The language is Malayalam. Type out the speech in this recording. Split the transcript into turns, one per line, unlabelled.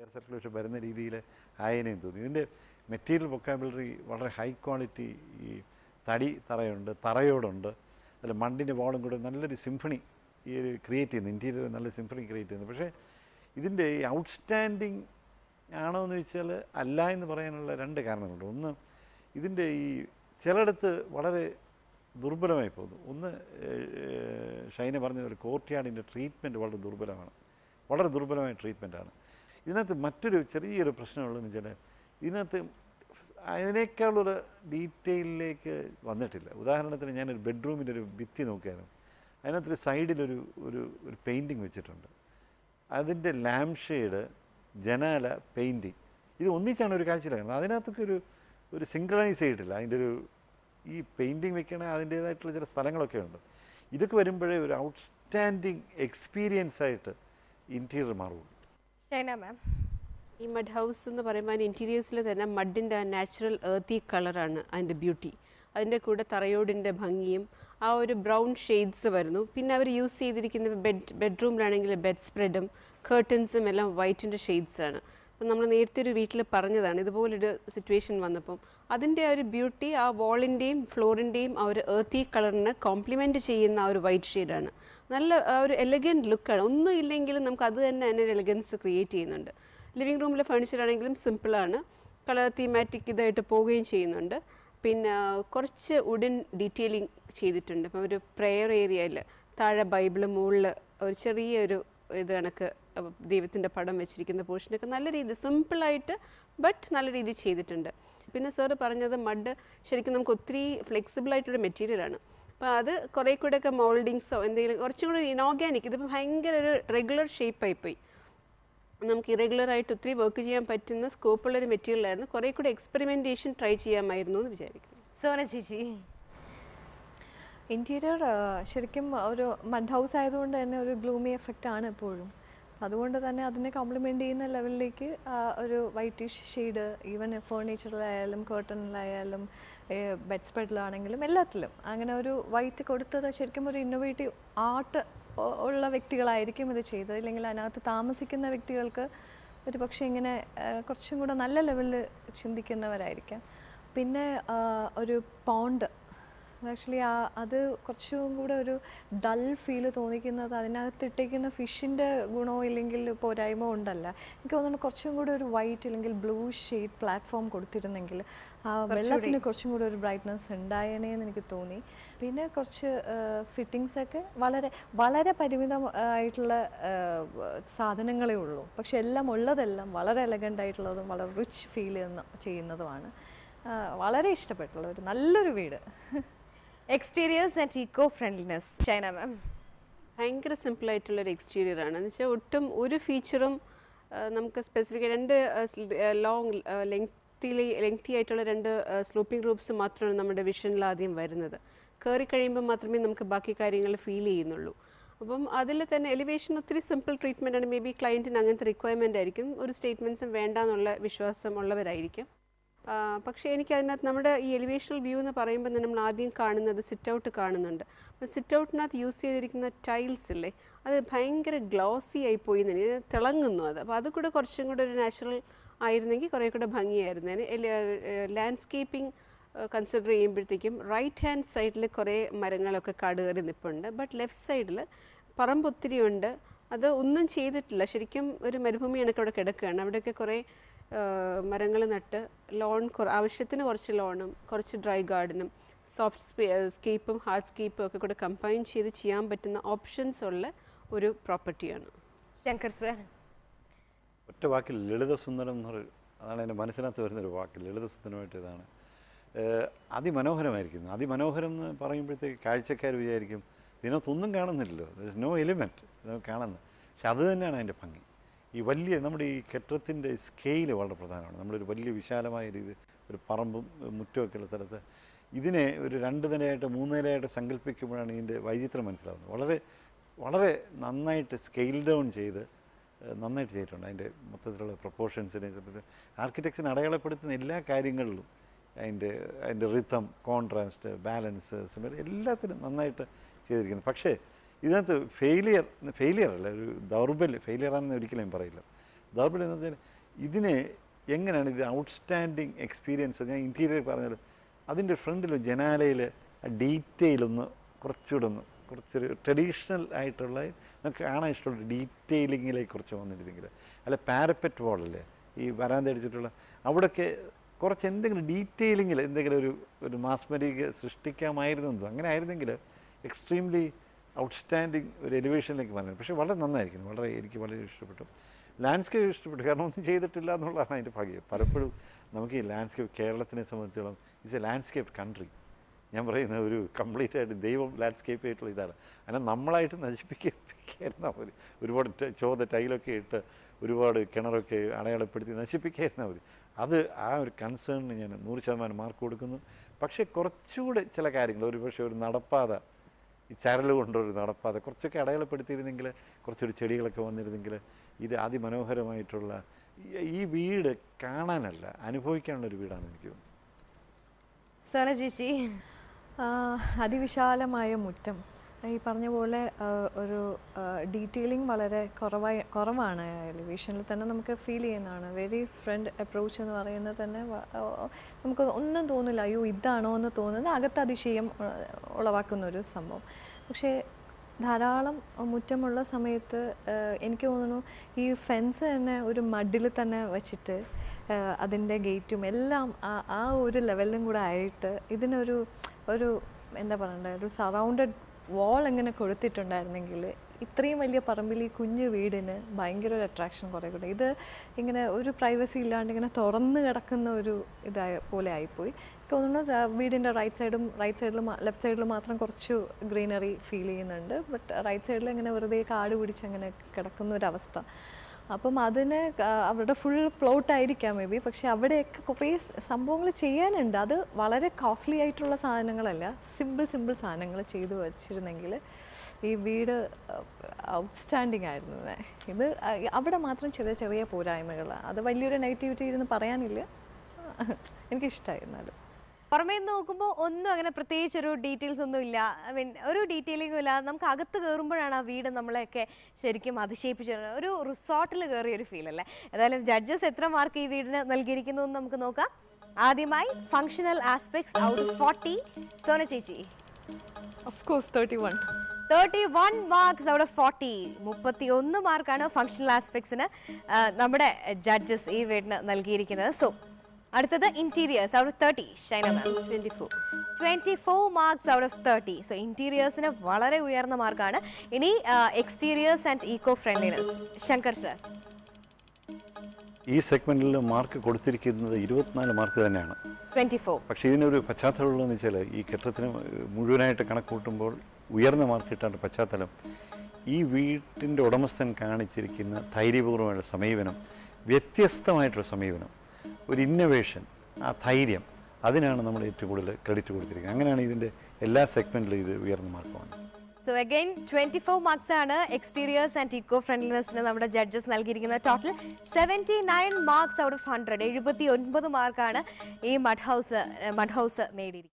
എയർ സർക്കുലേഷൻ വരുന്ന രീതിയിൽ ആയതിനെയും തോന്നി ഇതിൻ്റെ മെറ്റീരിയൽ വൊക്കാബുലറി വളരെ ഹൈ ക്വാളിറ്റി ഈ തടി തറയുണ്ട് തറയോടുണ്ട് അതിൽ മണ്ണിൻ്റെ വാളും കൂടെ നല്ലൊരു സിംഫണി ഈ ഒരു ക്രിയേറ്റ് ചെയ്യുന്നു ഇൻറ്റീരിയർ നല്ല സിംഫണി ക്രിയേറ്റ് ചെയ്യുന്നു പക്ഷേ ഇതിൻ്റെ ഈ ഔട്ട്സ്റ്റാൻഡിങ് ആണോ എന്ന് ചോദിച്ചാൽ അല്ല എന്ന് പറയാനുള്ള രണ്ട് കാരണങ്ങളുണ്ട് ഒന്ന് ഇതിൻ്റെ ഈ ചിലയിടത്ത് വളരെ ദുർബലമായി പോകുന്നു ഒന്ന് ഏഹ്, ഷൈന പറഞ്ഞ ഒരു കോർട്ട്യാർഡിൻ്റെ ട്രീറ്റ്മെൻറ്റ് വളരെ ദുർബലമാണ് വളരെ ദുർബലമായ ട്രീറ്റ്മെൻറ്റാണ് ഇതിനകത്ത് മറ്റൊരു ചെറിയൊരു പ്രശ്നമുള്ളതെന്ന് വെച്ചാൽ ഇതിനകത്ത് അതിനേക്കാളൊരു ഡീറ്റെയിലിലേക്ക് വന്നിട്ടില്ല ഉദാഹരണത്തിന് ഞാനൊരു ബെഡ്റൂമിൻ്റെ ഒരു ഭിത്തി നോക്കിയായിരുന്നു അതിനകത്തൊരു സൈഡിലൊരു ഒരു ഒരു പെയിൻറ്റിങ് വെച്ചിട്ടുണ്ട് അതിൻ്റെ ലാംപ് ഷെയ്ഡ് ജനാല പെയിൻറ്റിങ് ഇത് ഒന്നിച്ചാണ് ഒരു കാഴ്ചയിൽ കാണുന്നത് അതിനകത്തൊക്കെ ഒരു ഒരു സിങ്ക്രണൈസ് ചെയ്തിട്ടില്ല അതിൻ്റെ ഒരു ഈ പെയിൻറ്റിങ് വെക്കണ അതിൻ്റേതായിട്ടുള്ള ചില സ്ഥലങ്ങളൊക്കെ ഉണ്ട് ഇതൊക്കെ വരുമ്പോഴേ ഒരു ഔട്ട്സ്റ്റാൻഡിങ് എക്സ്പീരിയൻസ് ആയിട്ട് ഇൻറ്റീരിയർ മാറുള്ളൂ
ഷൈന മാം
ഈ മഡ് ഹൗസ് എന്ന് പറയുമ്പോൾ അതിൻ്റെ ഇൻറ്റീരിയേഴ്സിൽ തന്നെ മഡിൻ്റെ നാച്ചുറൽ ഏർത്തി കളറാണ് അതിൻ്റെ ബ്യൂട്ടി അതിൻ്റെ കൂടെ തറയോടിൻ്റെ ഭംഗിയും ആ ഒരു ബ്രൗൺ ഷെയ്ഡ്സ് വരുന്നു പിന്നെ അവർ യൂസ് ചെയ്തിരിക്കുന്ന ബെഡ് ബെഡ്റൂമിലാണെങ്കിൽ ബെഡ് സ്പ്രെഡും കേർട്ടൻസും എല്ലാം വൈറ്റിൻ്റെ ഷെയ്ഡ്സ് ആണ് അപ്പം നമ്മൾ നേരത്തെ ഒരു വീട്ടിൽ പറഞ്ഞതാണ് ഇതുപോലൊരു സിറ്റുവേഷൻ വന്നപ്പം അതിൻ്റെ ആ ഒരു ബ്യൂട്ടി ആ വാളിൻ്റെയും ഫ്ലോറിൻ്റെയും ആ ഒരു ഏർത്തി കളറിനെ കോംപ്ലിമെൻറ്റ് ചെയ്യുന്ന ആ ഒരു വൈറ്റ് ഷെയ്ഡാണ് നല്ല ആ ഒരു എലഗൻറ്റ് ലുക്കാണ് ഒന്നും ഇല്ലെങ്കിലും നമുക്ക് അത് തന്നെ അതിനൊരു എലഗൻസ് ക്രിയേറ്റ് ചെയ്യുന്നുണ്ട് ലിവിങ് റൂമിലെ ഫർണിച്ചർ ആണെങ്കിലും സിമ്പിളാണ് കളർ തീമാറ്റിക് ഇതായിട്ട് പോവുകയും ചെയ്യുന്നുണ്ട് പിന്നെ കുറച്ച് വുഡൻ ഡീറ്റെയിലിംഗ് ചെയ്തിട്ടുണ്ട് ഇപ്പം ഒരു പ്രെയർ ഏരിയയിൽ താഴെ ബൈബിൾ മുകളിൽ ഒരു ചെറിയൊരു ഇത് കണക്ക് ദൈവത്തിൻ്റെ പടം വെച്ചിരിക്കുന്ന പോർഷനൊക്കെ നല്ല രീതി സിമ്പിളായിട്ട് ബട്ട് നല്ല രീതിയിൽ ചെയ്തിട്ടുണ്ട് പിന്നെ സാറ് പറഞ്ഞത് മഡ് ശരിക്കും നമുക്ക് ഒത്തിരി ഫ്ലെക്സിബിൾ ആയിട്ടൊരു മെറ്റീരിയലാണ് അപ്പോൾ അത് കുറേ കൂടെയൊക്കെ മോൾഡിങ്സോ എന്തെങ്കിലും കുറച്ചും കൂടി ഇനോർഗാനിക് ഇതിപ്പോൾ ഭയങ്കര ഒരു റെഗുലർ ഷേപ്പായി പോയി നമുക്ക് ഇറഗുലർ ആയിട്ട് ഒത്തിരി വർക്ക് ചെയ്യാൻ പറ്റുന്ന സ്കോപ്പുള്ള ഒരു മെറ്റീരിയൽ ആയിരുന്നു കുറേ കൂടെ എക്സ്പെരിമെൻറ്റേഷൻ ട്രൈ ചെയ്യാമായിരുന്നു എന്ന് വിചാരിക്കുന്നു
സോന ചേച്ചി
ഇൻറ്റീരിയർ ശരിക്കും ഒരു മഡ് ഹൗസ് ആയതുകൊണ്ട് തന്നെ ഒരു ഗ്ലൂമി എഫക്റ്റ് ആണ് എപ്പോഴും അതുകൊണ്ട് തന്നെ അതിനെ കോംപ്ലിമെൻ്റ് ചെയ്യുന്ന ലെവലിലേക്ക് ആ, ഒരു വൈറ്റിഷ് ഷെയ്ഡ് ഈവൻ ഫേർണിച്ചറിലായാലും കേർട്ടണിലായാലും ബെഡ് സ്പ്രെഡിലാണെങ്കിലും എല്ലാത്തിലും അങ്ങനെ ഒരു വൈറ്റ് കൊടുത്തത് ശരിക്കും ഒരു ഇന്നോവേറ്റീവ് ആർട്ട് ഉള്ള വ്യക്തികളായിരിക്കും ഇത് ചെയ്തത് ഇല്ലെങ്കിൽ അതിനകത്ത് താമസിക്കുന്ന വ്യക്തികൾക്ക് ഒരു പക്ഷേ ഇങ്ങനെ ആ, കുറച്ചും കൂടെ നല്ല ലെവലിൽ ചിന്തിക്കുന്നവരായിരിക്കാം പിന്നെ ആ, ഒരു പോണ്ട് ആക്ച്വലി ആ അത് കുറച്ചും കൂടെ ഒരു ഡൾ ഫീല് തോന്നിക്കുന്നത് അതിനകത്ത് ഇട്ടേക്കുന്ന ഫിഷിൻ്റെ ഗുണമോ ഇല്ലെങ്കിൽ പോരായ്മ ഉണ്ടല്ല എനിക്ക് തോന്നുന്നു കുറച്ചും കൂടെ ഒരു വൈറ്റ് അല്ലെങ്കിൽ ബ്ലൂ ഷെയ്ഡ് പ്ലാറ്റ്ഫോം കൊടുത്തിരുന്നെങ്കിൽ ആ വെള്ളത്തിന് കുറച്ചും കൂടെ ഒരു ബ്രൈറ്റ്നസ് ഉണ്ടായേനേ എന്ന് എനിക്ക് തോന്നി പിന്നെ കുറച്ച് ഫിറ്റിങ്സ് ഒക്കെ വളരെ വളരെ പരിമിതം ആയിട്ടുള്ള ആ, സാധനങ്ങളേ ഉള്ളൂ പക്ഷെ എല്ലാം ഉള്ളതെല്ലാം വളരെ എലഗൻ്റ് ആയിട്ടുള്ളതും വളരെ റിച്ച് ഫീൽ ചെയ്യുന്നതുമാണ് ആ, വളരെ ഇഷ്ടപ്പെട്ടുള്ള ഒരു നല്ലൊരു വീട്
exteriors and eco friendliness Shaina ma'am
ഭയങ്കര സിമ്പിളായിട്ടുള്ളൊരു എക്സ്റ്റീരിയർ ആണ് എന്ന് വെച്ചാൽ ഒട്ടും ഒരു ഫീച്ചറും നമുക്ക് സ്പെസിഫിക് രണ്ട് ലോങ് ലെങ്തിലി ലെങ്തി ആയിട്ടുള്ള രണ്ട് സ്ലൂപ്പിംഗ് റൂപ്സ് മാത്രമാണ് നമ്മുടെ വിഷനിൽ ആദ്യം വരുന്നത് കയറി കഴിയുമ്പോൾ മാത്രമേ നമുക്ക് ബാക്കി കാര്യങ്ങൾ ഫീൽ ചെയ്യുന്നുള്ളൂ അപ്പം അതിൽ തന്നെ എലിവേഷൻ ഒത്തിരി സിമ്പിൾ ട്രീറ്റ്മെൻ്റ് ആണ് മേ ബി ക്ലയൻറ്റിന് അങ്ങനത്തെ റിക്വയർമെൻ്റ് ആയിരിക്കും ഒരു സ്റ്റേറ്റ്മെൻറ്റ്സും വേണ്ട എന്നുള്ള വിശ്വാസം ഉള്ളവരായിരിക്കും ആ, പക്ഷേ എനിക്ക് അതിനകത്ത് നമ്മുടെ ഈ എലിവേഷണൽ വ്യൂ എന്ന് പറയുമ്പോൾ തന്നെ നമ്മൾ ആദ്യം കാണുന്നത് സിറ്റ് ഔട്ട് കാണുന്നുണ്ട് അപ്പോൾ സിറ്റ് ഔട്ടിനകത്ത് യൂസ് ചെയ്തിരിക്കുന്ന ടൈൽസ് ഇല്ലേ അത് ഭയങ്കര ഗ്ലോസി ആയി പോയി എന്ന് എനിക്ക് തിളങ്ങുന്നു അത് അപ്പോൾ അത് കൂടെ കുറച്ചും കൂടെ ഒരു നാച്ചുറൽ ആയിരുന്നെങ്കിൽ കുറേ കൂടെ ഭംഗിയായിരുന്നേനെ ലാൻഡ്സ്കേപ്പിംഗ് കൺസിഡർ ചെയ്യുമ്പോഴത്തേക്കും റൈറ്റ് ഹാൻഡ് സൈഡിൽ കുറേ മരങ്ങളൊക്കെ കാട് കയറി നിൽപ്പുണ്ട് ബട്ട് ലെഫ്റ്റ് സൈഡിൽ പറമ്പ് ഒത്തിരി ഉണ്ട് അത് ഒന്നും ചെയ്തിട്ടില്ല ശരിക്കും ഒരു മരുഭൂമി കണക്ക് അവിടെ കിടക്കുകയാണ് അവിടെയൊക്കെ കുറേ മരങ്ങൾ നട്ട് ലോൺ കുറ ആവശ്യത്തിന് കുറച്ച് ലോണും കുറച്ച് ഡ്രൈ ഗാർഡനും സോഫ്റ്റ് സ്കേപ്പും ഹാർഡ് സ്കേപ്പും ഒക്കെ കൂടെ കമ്പൈൻ ചെയ്ത് ചെയ്യാൻ പറ്റുന്ന ഓപ്ഷൻസ് ഉള്ള ഒരു പ്രോപ്പർട്ടിയാണ്
ശങ്കർ സർ
ഒറ്റ വാക്കിൽ ലളിതസുന്ദരം എന്ന് പറയും അതാണ് എൻ്റെ മനസ്സിനകത്ത് വരുന്നൊരു വാക്ക് ലളിതസുന്ദരമായിട്ട് ഇതാണ് ഏഹ് അതിമനോഹരമായിരിക്കുന്നു അതിമനോഹരം എന്ന് പറയുമ്പോഴത്തേക്ക് കാഴ്ചക്കാർ വിചാരിക്കും ഇതിനകത്തൊന്നും കാണുന്നില്ലല്ലോ നോ എലിമെൻറ്റ് ഇത് കാണുന്നത് പക്ഷെ അത് തന്നെയാണ് അതിൻ്റെ ഭംഗി ഈ വലിയ നമ്മുടെ ഈ കെട്ടിടത്തിൻ്റെ സ്കെയിൽ വളരെ പ്രധാനമാണ് നമ്മളൊരു വലിയ വിശാലമായ രീതി ഒരു പറമ്പും മുറ്റമൊക്കെ ഉള്ള സ്ഥലത്ത് ഇതിനെ ഒരു രണ്ട് നിലയായിട്ട് മൂന്ന് നിലയായിട്ട് സങ്കല്പിക്കുമ്പോഴാണ് ഇതിൻ്റെ വൈചിത്രം മനസ്സിലാവുന്നത് വളരെ വളരെ നന്നായിട്ട് സ്കെയിൽ ഡൗൺ ചെയ്ത് ഏഹ് നന്നായിട്ട് ചെയ്തിട്ടുണ്ട് അതിൻ്റെ മൊത്തത്തിലുള്ള പ്രൊപ്പോർഷൻസിനെ സംബന്ധിച്ച് ആർക്കിടെക്ചറിനെ അടയാളപ്പെടുത്തുന്ന എല്ലാ കാര്യങ്ങളിലും അതിൻ്റെ അതിൻ്റെ റിത്തം കോൺട്രാസ്റ്റ് ബാലൻസ് സിമിലർ എല്ലാത്തിനും നന്നായിട്ട് ചെയ്തിരിക്കുന്നു പക്ഷേ ഇതിനകത്ത് ഫെയിലിയർ ഫെയിലിയർ അല്ല ഒരു ദൗർബല്യം ഫെയിലിയർ ആണെന്ന് ഒരിക്കലും ഞാൻ പറയില്ല ദൗർബല്യം എന്ന് വെച്ചാൽ ഇതിന് എങ്ങനെയാണ് ഇത് ഔട്ട്സ്റ്റാൻഡിങ് എക്സ്പീരിയൻസ് ഞാൻ ഇൻറ്റീരിയർ പറഞ്ഞത് അതിൻ്റെ ഫ്രണ്ടിൽ ജനാലയിൽ ഡീറ്റെയിൽ ഒന്ന് കുറച്ചുകൂടെ ഒന്ന് കുറച്ചൊരു ട്രഡീഷണൽ ആയിട്ടുള്ള നമുക്ക് കാണാൻ ഇഷ്ടമുള്ള ഡീറ്റെയിലിങ്ങിലേക്ക് കുറച്ച് വന്നിരുന്നെങ്കിൽ അല്ല പാരപ്പറ്റ് വാളല്ലേ ഈ വരാന്ത അടിച്ചിട്ടുള്ള അവിടെയൊക്കെ കുറച്ച് എന്തെങ്കിലും ഡീറ്റെയിലിങ്ങിൽ എന്തെങ്കിലും ഒരു ഒരു മാസ്മരിക സൃഷ്ടിക്കാമായിരുന്നു എന്തോ അങ്ങനെ ആയിരുന്നെങ്കിൽ എക്സ്ട്രീംലി ഔട്ട്സ്റ്റാൻഡിങ് ഒരു എലിവേഷനിലേക്ക് പറഞ്ഞു പക്ഷേ വളരെ നന്നായിരിക്കുന്നു വളരെ എനിക്ക് വളരെ ഇഷ്ടപ്പെട്ടു ലാൻഡ്സ്കേപ്പ് ഇഷ്ടപ്പെട്ടു കാരണം ഒന്നും ചെയ്തിട്ടില്ല എന്നുള്ളതാണ് അതിൻ്റെ ഭാഗ്യം പലപ്പോഴും നമുക്ക് ഈ ലാൻഡ്സ്കേപ്പ് കേരളത്തിനെ സംബന്ധിച്ചോളം ഇറ്റ്സ് എ ലാൻഡ്സ്കേപ്പ് കൺട്രി ഞാൻ പറയുന്ന ഒരു കംപ്ലീറ്റ് ആയിട്ട് ദൈവം ലാൻഡ്സ്കേപ്പ് ആയിട്ടുള്ള ഇതാണ് അങ്ങനെ നമ്മളായിട്ട് നശിപ്പിക്കായിരുന്നാൽ മതി ഒരുപാട് ട- ചോദ ടൈലൊക്കെ ഇട്ട് ഒരുപാട് കിണറൊക്കെ അടയാളപ്പെടുത്തി നശിപ്പിക്കായിരുന്നാൽ മതി അത് ആ ഒരു കൺസേണിന് ഞാൻ നൂറ് ശതമാനം മാർക്ക് കൊടുക്കുന്നു പക്ഷേ കുറച്ചുകൂടെ ചില കാര്യങ്ങൾ ഒരു പക്ഷേ ഒരു നടപ്പാത ഈ ചരൽ കൊണ്ടൊരു നടപ്പാത കുറച്ചൊക്കെ അടയാളപ്പെടുത്തിയിരുന്നെങ്കിൽ കുറച്ചൊരു ചെടികളൊക്കെ വന്നിരുന്നെങ്കിൽ ഇത് അതിമനോഹരമായിട്ടുള്ള ഈ- ഈ വീട് കാണാനല്ല അനുഭവിക്കാനുള്ള ഒരു വീടാണ് എനിക്ക് തോന്നുന്നത്
സോന ചേച്ചി
ആ, അതിവിശാലമായ മുറ്റം ഈ പറഞ്ഞ പോലെ ആ, ഒരു ഡീറ്റെയിലിംഗ് വളരെ കുറവായി കുറവാണ് എലിവേഷനിൽ തന്നെ നമുക്ക് ഫീൽ ചെയ്യുന്നതാണ് വെരി ഫ്രണ്ട് അപ്രോച്ച് എന്ന് പറയുന്നത് തന്നെ വ- ആ, നമുക്ക് ഒന്നും തോന്നില്ല അയ്യോ ഇതാണോ എന്ന് തോന്നുന്നത് അകത്ത് അതിശയം ഉ- ഉളവാക്കുന്ന ഒരു സംഭവം പക്ഷേ ധാരാളം മുറ്റമുള്ള സമയത്ത് ആ, എനിക്ക് തോന്നുന്നു ഈ ഫെൻസ് തന്നെ ഒരു മഡിൽ തന്നെ വെച്ചിട്ട് അതിൻ്റെ ഗേറ്റും എല്ലാം ആ- ആ ഒരു ലെവലിലും കൂടെ ആയിട്ട് ഇതിനൊരു ഒരു എന്താ പറയണ്ടേ ഒരു സറൗണ്ടഡ് വാൾ എങ്ങനെ കൊടുത്തിട്ടുണ്ടായിരുന്നെങ്കിൽ ഇത്രയും വലിയ പറമ്പിൽ ഈ കുഞ്ഞു വീടിന് ഭയങ്കര ഒരു അട്രാക്ഷൻ കുറേ കൂടെ ഇത് ഇങ്ങനെ ഒരു പ്രൈവസി ഇല്ലാണ്ട് ഇങ്ങനെ തുറന്ന് കിടക്കുന്ന ഒരു ഇതായ പോലെ ആയിപ്പോയി എനിക്ക് തോന്നുന്നു സ- വീടിൻ്റെ റൈറ്റ് സൈഡും റൈറ്റ് സൈഡിലും ലെഫ്റ്റ് സൈഡിൽ മാത്രം കുറച്ച് ഗ്രീനറി ഫീൽ ചെയ്യുന്നുണ്ട് ബട്ട് റൈറ്റ് സൈഡിൽ ഇങ്ങനെ വെറുതെ കാട് പിടിച്ച് അങ്ങനെ കിടക്കുന്ന ഒരു അവസ്ഥ അപ്പം അതിന് ക- അവരുടെ ഫുൾ പ്ലോട്ട് ആയിരിക്കാം മേ ബി പക്ഷെ അവിടെയൊക്കെ കുറേ സംഭവങ്ങൾ ചെയ്യാനുണ്ട് അത് വളരെ കോസ്റ്റ്ലി ആയിട്ടുള്ള സാധനങ്ങളല്ല സിമ്പിൾ സിമ്പിൾ സാധനങ്ങൾ ചെയ്തു വച്ചിരുന്നെങ്കിൽ ഈ വീട് ഔട്ട്സ്റ്റാൻഡിങ് ആയിരുന്നു ഇവിടെ. ഇത് അ- അവിടെ മാത്രം ചെറിയ ചെറിയ പോരായ്മകൾ അത് വലിയൊരു നെഗറ്റിവിറ്റി ഇരുന്ന് പറയാനില്ല എനിക്കിഷ്ടമായി എന്നാലും
പുറമേ നിന്ന് നോക്കുമ്പോൾ ഒന്നും അങ്ങനെ പ്രത്യേകിച്ച് ഒരു ഡീറ്റെയിൽസ് ഒന്നും ഇല്ല I mean, ഒരു ഡീറ്റെയിലിംഗും ഇല്ല നമുക്ക് അകത്ത് കയറുമ്പോഴാണ് ആ വീട് നമ്മളെയൊക്കെ ശരിക്കും അതിശയിപ്പിച്ചു തരുന്നത്. ഒരു റിസോർട്ടിൽ കയറിയ ഒരു ഫീൽ അല്ലേ ഏതായാലും ജഡ്ജസ് എത്ര മാർക്ക് ഈ വീടിന് നൽകിയിരിക്കുന്നു എന്ന് നമുക്ക് നോക്കാം ആദ്യമായി functional aspects out of forty Sona ചേച്ചി
of course thirty one
thirty one marks out of forty മുപ്പത്തി ഒന്ന് മാർക്കാണ് ഫങ്ഷണൽ ആസ്പെക്ട്സിന് നമ്മുടെ ജഡ്ജസ് ഈ വീടിന് നൽകിയിരിക്കുന്നത് സോ അടുത്തത് interiors out of thirty Shaina ma'am
twenty four
twenty four marks out of thirty so ഇന്റീരിയേഴ്സിന് വളരെ ഉയർന്ന മാർക്കാണ് ഇനി exteriors and eco friendliness Shankar sir
ഈ സെഗ്മെൻറ്റിൽ മാർക്ക് കൊടുത്തിരിക്കുന്നത് ഇരുപത്തിനാല് മാർക്ക് തന്നെയാണ്
ട്വൻറ്റി ഫോർ
പക്ഷേ ഇതിനൊരു പശ്ചാത്തലമുള്ളതെന്ന് വെച്ചാൽ ഈ കെട്ടിടത്തിന് മുഴുവനായിട്ട് കണക്ക് കൂട്ടുമ്പോൾ ഉയർന്ന മാർക്ക് കിട്ടേണ്ട പശ്ചാത്തലം ഈ വീട്ടിൻ്റെ ഉടമസ്ഥൻ കാണിച്ചിരിക്കുന്ന ധൈര്യപൂർവ്വമായ സമീപനം വ്യത്യസ്തമായിട്ടുള്ള സമീപനം ഒരു ഇന്നവേഷൻ ആ ധൈര്യം അതിനാണ് നമ്മൾ ഏറ്റവും കൂടുതൽ ക്രെഡിറ്റ് കൊടുത്തിരിക്കുന്നത് അങ്ങനെയാണ് ഇതിൻ്റെ എല്ലാ സെഗ്മെൻറ്റിലും ഇത് ഉയർന്ന മാർക്കുമാണ്
so again twenty four marks ആണ് എക്സ്റ്റീരിയേഴ്സ് ആൻഡ് ഇക്കോ ഫ്രണ്ട്ലിനെസ്സിന് നമ്മുടെ ജഡ്ജസ് നൽകിയിരിക്കുന്നത് total seventy nine marks out of hundred എഴുപത്തി ഒൻപത് മാർക്കാണ് ഈ മഡ് ഹൗസ് മഡ് ഹൗസ് നേടിയിരിക്കുന്നത്